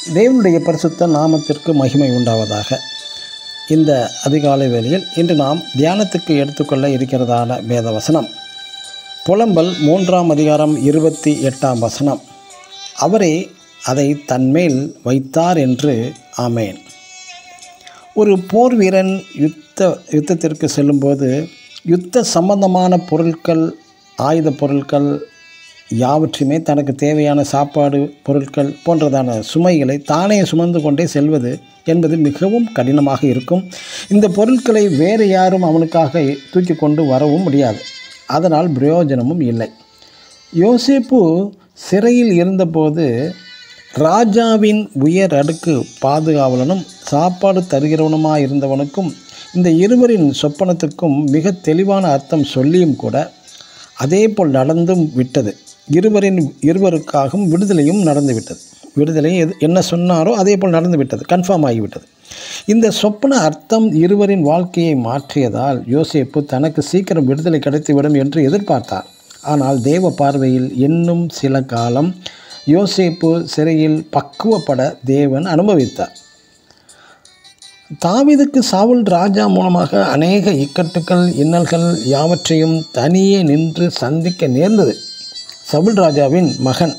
தேவனுடைய பரிசுத்த நாமத்திற்கு மகிமை உண்டாவதாக இந்த அதிகாலை வேளையில் இன்று நாம் தியானத்துக்கு எடுத்துக்கொள்ள இருக்கிறதான வேத வசனம் புலம்பல் மூன்றாம் அதிகாரம் இருபத்தி எட்டாம் வசனம் அவரே அதை தன்மேல் வைத்தார் என்று ஆமேன் ஒரு போர் வீரன் யுத்த யுத்தத்திற்கு செல்லும்போது யுத்த சம்பந்தமான பொருட்கள் ஆயுத பொருட்கள் யாவற்றையுமே தனக்கு தேவையான சாப்பாடு பொருட்கள் போன்றதான சுமைகளை தானே சுமந்து கொண்டே செல்வது என்பது மிகவும் கடினமாக இருக்கும் இந்த பொருட்களை வேறு யாரும் அவனுக்காக தூக்கி கொண்டு வரவும் முடியாது அதனால் பிரயோஜனமும் இல்லை யோசேப்பு சிறையில் இருந்தபோது ராஜாவின் உயர் அடுக்கு பாதுகாவலனும் சாப்பாடு தருகிறவனுமாக இருந்தவனுக்கும் இந்த இருவரின் சொப்பனத்துக்கும் மிக தெளிவான அர்த்தம் சொல்லியும் கூட அதே போல் நடந்தும் விட்டது இருவரின் இருவருக்காகவும் விடுதலையும் நடந்து விட்டது விடுதலை எது என்ன சொன்னாரோ அதே போல் நடந்து விட்டது கன்ஃபார்ம் ஆகிவிட்டது இந்த சொப்பன அர்த்தம் இருவரின் வாழ்க்கையை மாற்றியதால் யோசேப்பு தனக்கு சீக்கிரம் விடுதலை கிடைத்துவிடும் என்று எதிர்பார்த்தார் ஆனால் தேவ பார்வையில் இன்னும் சில காலம் யோசேப்பு சிறையில் பக்குவப்பட தேவன் அனுபவித்தார் தாவீதுக்கு சாவுல் ராஜா மூலமாக அநேக இக்கட்டுக்கள் இன்னல்கள் யாவற்றையும் தனியே நின்று சந்திக்க நேர்ந்தது சவுல் ராஜாவின் மகன்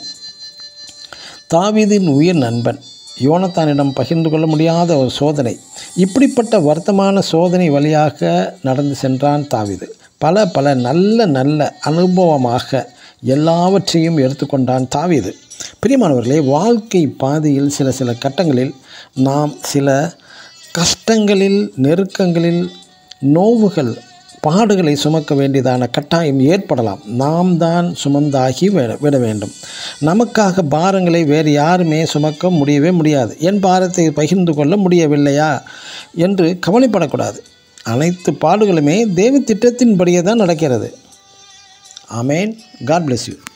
தாவீதின் உயிர் நண்பன் யோனத்தானிடம் பகிர்ந்து கொள்ள முடியாத ஒரு சோதனை இப்படிப்பட்ட வருத்தமான சோதனை வழியாக நடந்து சென்றான் தாவீது பல பல நல்ல நல்ல அனுபவமாக எல்லாவற்றையும் எடுத்துக்கொண்டான் தாவீது பிரியமானவர்களே வாழ்க்கை பாதையில் சில சில கட்டங்களில் நாம் சில கஷ்டங்களில் நெருக்கங்களில் நோவுகள் பாடுகளை சுமக்க வேண்டியதான கட்டாயம் ஏற்படலாம் நாம் தான் சுமந்தாகி விட விட வேண்டும் நமக்காக பாரங்களை வேறு யாருமே சுமக்க முடியவே முடியாது என் பாரத்தை பகிர்ந்து கொள்ள முடியவில்லையா என்று கவலைப்படக்கூடாது அனைத்து பாடுகளுமே தேவ திட்டத்தின்படியே தான் நடக்கிறது ஆமேன் காட் bless யூ